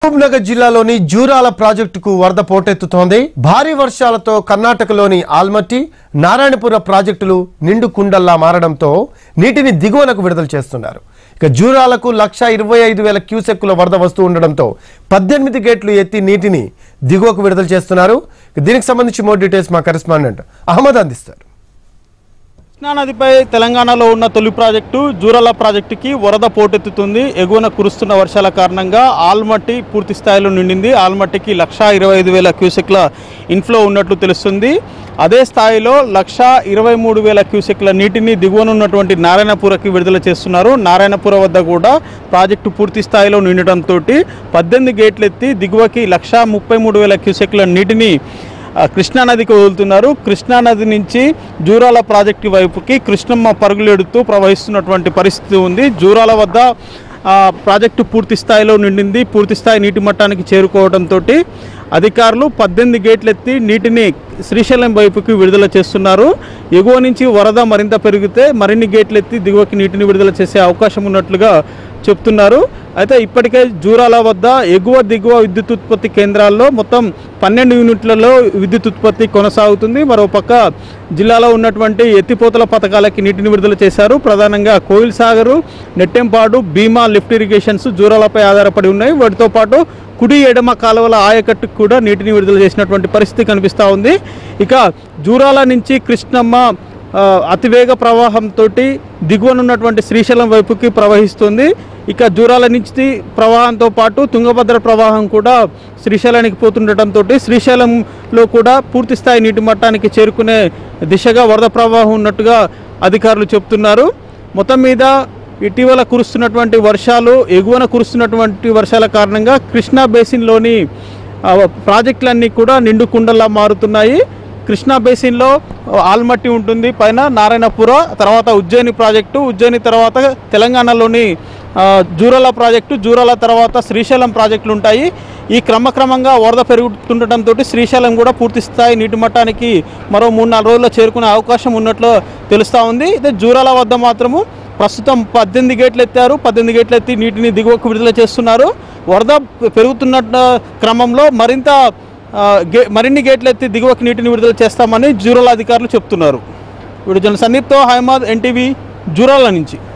మహబూబ్ నగర్ జిల్లాలోని జూరాల ప్రాజెక్టుకు వరద పోటెత్తుతోంది భారీ వర్షాలతో కర్ణాటకలోని ఆల్మట్టి నారాయణపుర ప్రాజెక్టులు నిండు కుండల్లా మారడంతో నీటిని దిగువనకు విడుదల చేస్తున్నారు ఇక జూరాలకు లక్ష ఇరవై ఐదు వేల క్యూసెక్కుల వరద వస్తూ ఉండడంతో పద్దెనిమిది గేట్లు ఎత్తి నీటిని దిగువకు విడుదల చేస్తున్నారు ఇక దీనికి సంబంధించి మోర్ డీటెయిల్స్ మా కరెస్పాండెంట్ అహ్మద్ అందిస్తారు కృష్ణానదిపై తెలంగాణలో ఉన్న తొలి ప్రాజెక్టు జూరాల ప్రాజెక్టుకి వరద పోటెత్తుతుంది ఎగువన కురుస్తున్న వర్షాల కారణంగా ఆల్మట్టి పూర్తి స్థాయిలో నిండింది ఆల్మట్టికి లక్షా ఇరవై ఐదు వేల క్యూసెక్ల ఇన్ఫ్లో ఉన్నట్లు తెలుస్తుంది అదే స్థాయిలో లక్షా ఇరవై మూడు వేల క్యూసెక్ల నీటిని దిగువన ఉన్నటువంటి నారాయణపురకి విడుదల చేస్తున్నారు నారాయణపుర వద్ద కూడా ప్రాజెక్టు పూర్తి స్థాయిలో నిండటంతో పద్దెనిమిది గేట్లు ఎత్తి దిగువకి లక్షా ముప్పై మూడు వేల క్యూసెక్ల నీటిని ఆ, కృష్ణానదికి వదులుతున్నారు కృష్ణానది నుంచి జూరాల ప్రాజెక్టు వైపుకి కృష్ణమ్మ పరుగులెడుతూ ప్రవహిస్తున్నటువంటి పరిస్థితి ఉంది జూరాల వద్ద ఆ, ప్రాజెక్టు పూర్తి స్థాయిలో నిండింది పూర్తి స్థాయి నీటి మట్టానికి చేరుకోవడంతో అధికారులు పద్దెనిమిది గేట్లు ఎత్తి నీటిని శ్రీశైలం వైపుకి విడుదల చేస్తున్నారు ఎగువ నుంచి వరద మరింత పెరిగితే మరిన్ని గేట్లు ఎత్తి దిగువకి నీటిని విడుదల చేసే అవకాశం ఉన్నట్లుగా చెప్తున్నారు అయితే ఇప్పటికే జూరాల వద్ద ఎగువ దిగువ విద్యుత్ ఉత్పత్తి కేంద్రాల్లో మొత్తం పన్నెండు యూనిట్లలో విద్యుత్ ఉత్పత్తి కొనసాగుతుంది మరోపక్క జిల్లాలో ఉన్నటువంటి ఎత్తిపోతల పథకాలకి నీటిని విడుదల చేశారు ప్రధానంగా కోయిల్ సాగరు నెట్టెంపాడు భీమా లిఫ్ట్ ఇరిగేషన్స్ జూరాలపై ఆధారపడి ఉన్నాయి వాటితో పాటు కుడి ఎడమ కాలువల ఆయకట్టుకు కూడా నీటిని విడుదల చేసినటువంటి పరిస్థితి కనిపిస్తూ ఉంది ఇక జూరాల నుంచి కృష్ణమ్మ ఆ, అతివేగ ప్రవాహంతో దిగువనున్నటువంటి శ్రీశైలం వైపుకి ప్రవహిస్తుంది ఇక జూరాల నుంచి ప్రవాహంతో పాటు తుంగభద్ర ప్రవాహం కూడా శ్రీశైలానికి పోతుండటంతో శ్రీశైలంలో కూడా పూర్తి స్థాయి నీటి మట్టానికి చేరుకునే దిశగా వరద ప్రవాహం ఉన్నట్టుగా అధికారులు చెప్తున్నారు మొత్తం మీద ఇటీవల కురుస్తున్నటువంటి వర్షాలు ఎగువన కురుస్తున్నటువంటి వర్షాల కారణంగా కృష్ణా బేసిన్లోని ఆ, ప్రాజెక్టులన్నీ కూడా నిండు కుండల్లా మారుతున్నాయి కృష్ణా బేసిన్లో ఆల్మట్టి ఉంటుంది పైన నారాయణపుర తర్వాత ఉజ్జయిని ప్రాజెక్టు ఉజ్జయిని తర్వాత తెలంగాణలోని ఆ, జూరాల ప్రాజెక్టు జూరాల తర్వాత శ్రీశైలం ప్రాజెక్టులు ఉంటాయి ఈ క్రమక్రమంగా వరద పెరుగుతుండటంతో శ్రీశైలం కూడా పూర్తి స్థాయి నీటి మట్టానికి మరో మూడు నాలుగు రోజుల్లో చేరుకునే అవకాశం ఉన్నట్లు తెలుస్తూ ఉంది అయితే జూరాల వద్ద మాత్రము ప్రస్తుతం పద్దెనిమిది గేట్లు ఎత్తారు పద్దెనిమిది గేట్లు ఎత్తి నీటిని దిగువకు విడుదల చేస్తున్నారు వరద పెరుగుతున్న క్రమంలో మరింత ఆ, గే మరిన్ని గేట్లు ఎత్తి దిగువకి నీటిని విడుదల చేస్తామని జూరాల అధికారులు చెప్తున్నారు వీడు జన సందీప్తో హైమాద్ ఎన్టీవీ జూరాల నుంచి